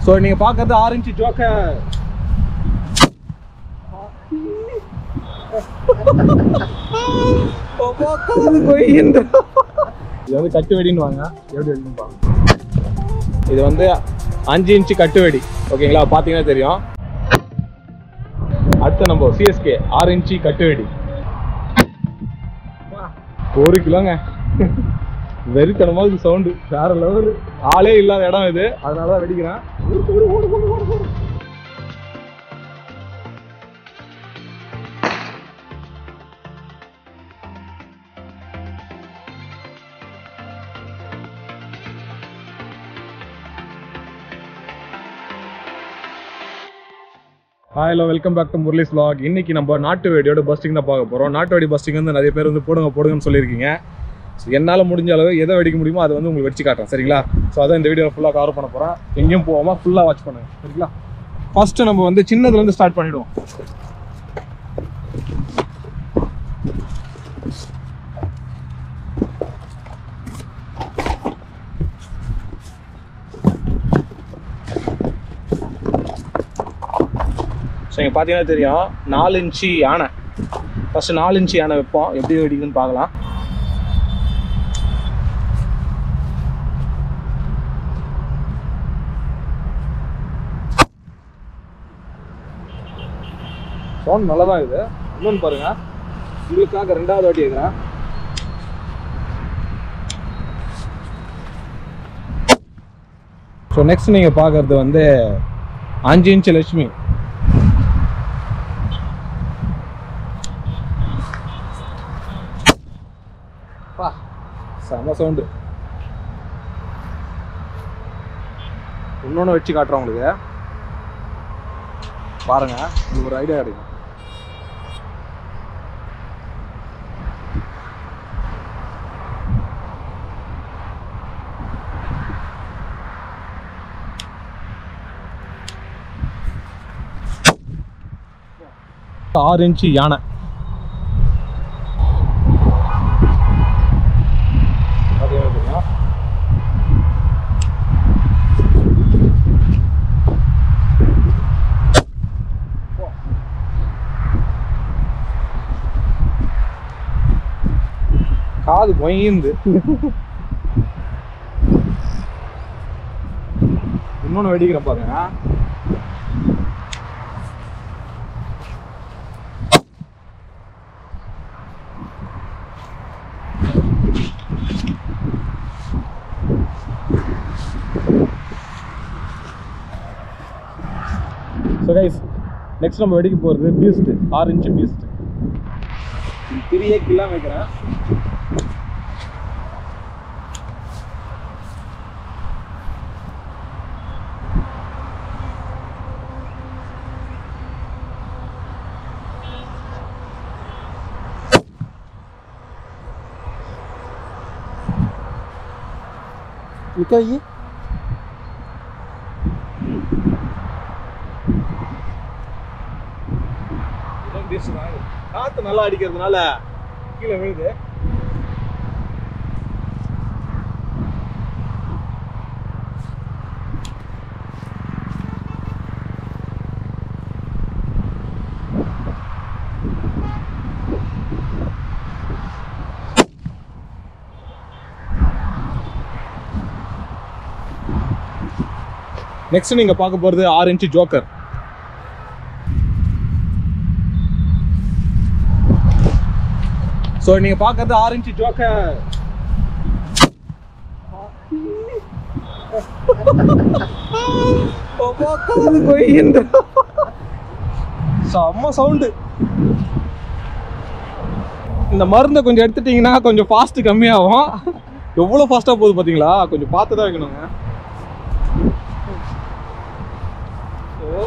So நீங்க பார்க்கறது ஆறு இன்ச்சு ஜோக்கர் இது வந்து கட்டு வெடின்னு வாங்க எப்படி வெடின்னு பாருங்க இது வந்து அஞ்சு இன்ச்சு கட்டு வெடி ஓகேங்களா பார்த்தீங்கன்னா தெரியும் அடுத்து நம்ம சிஎஸ்கே ஆறு இன்ச்சு கட்டு வெடி ஒரு கிலோங்க வெறித்தனமா இது சவுண்டு வேற லெவல் ஆளே இல்லாத இடம் இது அதனால தான் வெடிக்கிறேன் ஓடு, ஓடு, ஓடு, ஓடு, ஓடு, ஓடு. Hi hello welcome back to Murali's vlog இன்னைக்கு நம்ம நாட்டு வெடியோட பஸ்டிங் தான் பார்க்க போகிறோம் நாட்டு வெடி பஸ்டிங் வந்து நிறைய பேர் வந்து போடுங்க போடுங்கன்னு சொல்லியிருக்கீங்க ஸோ என்னால் முடிஞ்ச அளவு எதை வெடிக்க முடியுமோ அதை வந்து உங்களுக்கு வெடிச்சு காட்டுறேன் சரிங்களா ஸோ அதான் இந்த வீடியோ ஃபுல்லாக கவர் பண்ண போகிறேன் எங்கேயும் போகாமல் ஃபுல்லாக வாட்ச் பண்ணுங்க சரிங்களா ஃபர்ஸ்ட் நம்ம வந்து சின்னதுலேருந்து ஸ்டார்ட் பண்ணிடுவோம் ஸோ இங்கே பார்த்தீங்கன்னா தெரியும் நாலு இன்ச்சு யானை ஃபஸ்ட்டு நாலு இன்ச்சு யானை வைப்போம் எப்படி வெடிக்குதுன்னு பார்க்கலாம் சவுண்ட் நல்லா தான் இது இன்னொன்று பாருங்க உங்களுக்காக ரெண்டாவது வாட்டி இருக்கிறேன் ஸோ நெக்ஸ்ட் நீங்கள் பார்க்கறது வந்து அஞ்சு இன்ச்சு லட்சுமி பா செம சவுண்டு இன்னொன்று வச்சு காட்டுறேன் உங்களுக்கு பாருங்க இது ஒரு ஐடியா கிடைக்கும் ஆறு இன்ச்சு யானை அதே மாதிரியா காது பொய்ந்து இன்னொன்று வெடிக்கிறேன் பாருங்க ஸோ கைஸ் நெக்ஸ்ட் நம்ம வெடிக்க போகிறது பீஸ்ட் ஆறு இன்ச்சு பீஸ்ட் பெரிய கிலோ வைக்கிறேன் निकल ये இதுதான் பீஸ்ட் தான் இது. காத்து நல்லா அடிக்கிறதுனால கீழே விழுது நெக்ஸ்ட் நீங்க பார்க்க போறது ஆறு இன்ச்சு ஜோக்கர் ஸோ நீங்க பார்க்கறது ஆறு இன்ச்சு ஜோக்கர் செம்ம சவுண்டு இந்த மருந்தை கொஞ்சம் எடுத்துட்டீங்கன்னா கொஞ்சம் ஃபாஸ்ட் கம்மியாகும் எவ்வளோ ஃபாஸ்ட்டாக போகுது பார்த்தீங்களா கொஞ்சம் பார்த்து தான் வைக்கணுங்க ஸோ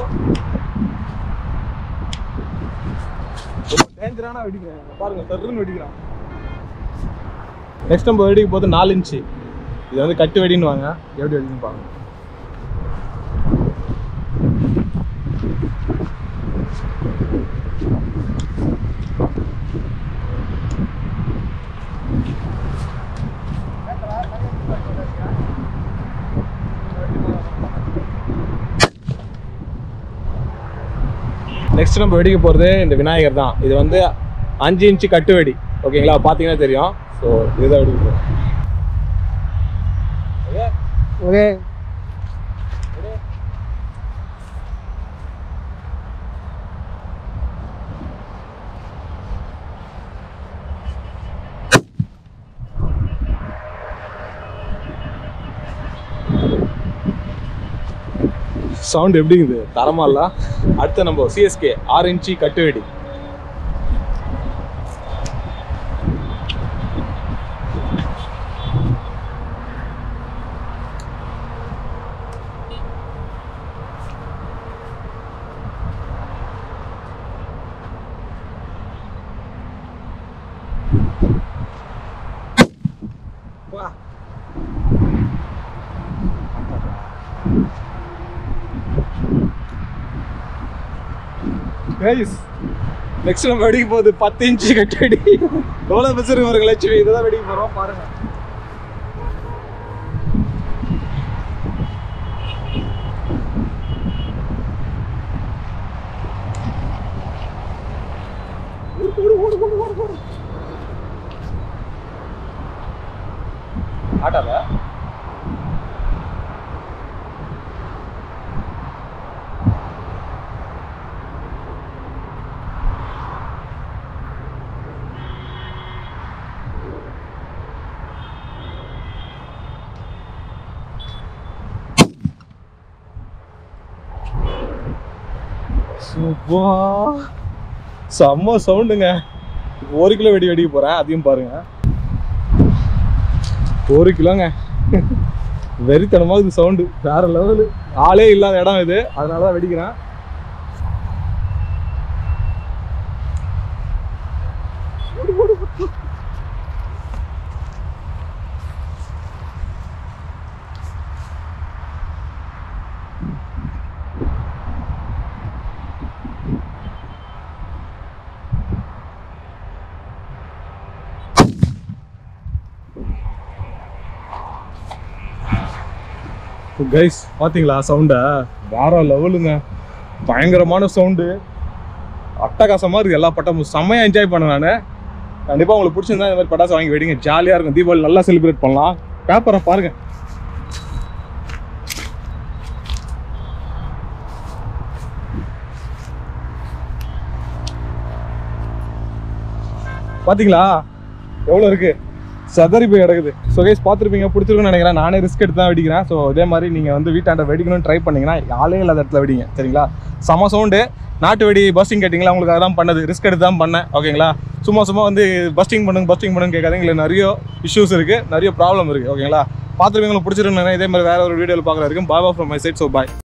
ரொம்ப டேஞ்சரான வெடிங்க பாருங்க சர்ன்னு வெடிக்கிறான் நெக்ஸ்ட் நம்ம வெடிக்க போது நாலு இன்ச்சு இது வந்து கட்டு வெடின்னு வாங்க எப்படி வெடிக்குன்னு பாருங்க நெக்ஸ்ட் நம்ம வெடிக்க போகிறது இந்த விநாயகர் தான் இது வந்து அஞ்சு இன்ச்சு கட்டு வெடி ஓகேங்களா பார்த்தீங்கன்னா தெரியும் ஸோ இதுதான் வெடிக்க போகிறோம் ஓகே சவுண்ட் எப்படி இருக்குது தரமா இல்ல அடுத்து நம்ம சிஎஸ்கே ஆறு இன்ச்சு கட்டு வெடி வா. கைஸ் நெக்ஸ்ட் நம்ம வெடிக்க போகுது பத்து இன்ச்சு கட்டு வெடி எவ்வளோ பெருசு இருக்கு பாருங்க லட்சுமி இதை தான் வெடிக்க போகிறோம் பாருங்க ஆட்டாத சுப்பா செம்ம சவுண்டுங்க ஒரு கிலோ வெடி வெடிக்க போகிறேன் அதையும் பாருங்க ஒரு கிலோங்க வெறித்தனமாக இது சவுண்டு வேற லெவலு ஆளே இல்லாத இடம் இது அதனால தான் வெடிக்கிறேன் கைஸ் பாத்தீங்களா சவுண்டை வேற லெவலுங்க பயங்கரமான சவுண்டு அட்டகாசமா இருக்கு எல்லா பட்டமும் செம்மையா என்ஜாய் பண்ணேன் நான் கண்டிப்பா உங்களுக்கு பிடிச்சிருந்தா இந்த மாதிரி பட்டாசு வாங்கி வெடிங்க ஜாலியா இருக்கும் தீபாவளி நல்லா செலிப்ரேட் பண்ணலாம் பேப்பரை பாருங்க பாத்தீங்களா எவ்வளோ இருக்கு சதறி போய் கிடக்குது ஸோ கைஸ் பார்த்துருப்பீங்க பிடிச்சிருக்குன்னு நினைக்கிறேன் நானே ரிஸ்க் எடுத்து தான் வெடிக்கிறேன் ஸோ இதே மாதிரி நீங்கள் வந்து வீட்டாண்ட வெடிக்கணும்னு ட்ரை பண்ணீங்கன்னா ஆளே இல்லாத இடத்துல வெடிங்க சரிங்களா செம சவுண்டு நாட்டு வெடி பஸ்டிங் கேட்டிங்களா உங்களுக்கு அதான் பண்ணது ரிஸ்க் எடுத்து தான் பண்ணேன் ஓகேங்களா சும்மா சும்மா வந்து பஸ்டிங் பண்ணுங்க பஸ்டிங் பண்ணுங்க கேட்காதீங்க இல்லை நிறைய இஷ்யூஸ் இருக்குது நிறைய ப்ராப்ளம் இருக்குது ஓகேங்களா பார்த்துருப்பீங்க உங்களுக்கு பிடிச்சிருக்குன்னு நினைக்கிறேன். இதே மாதிரி வேற ஒரு வீடியோவில் பார்க்குற வரைக்கும் பாபா from my side so bye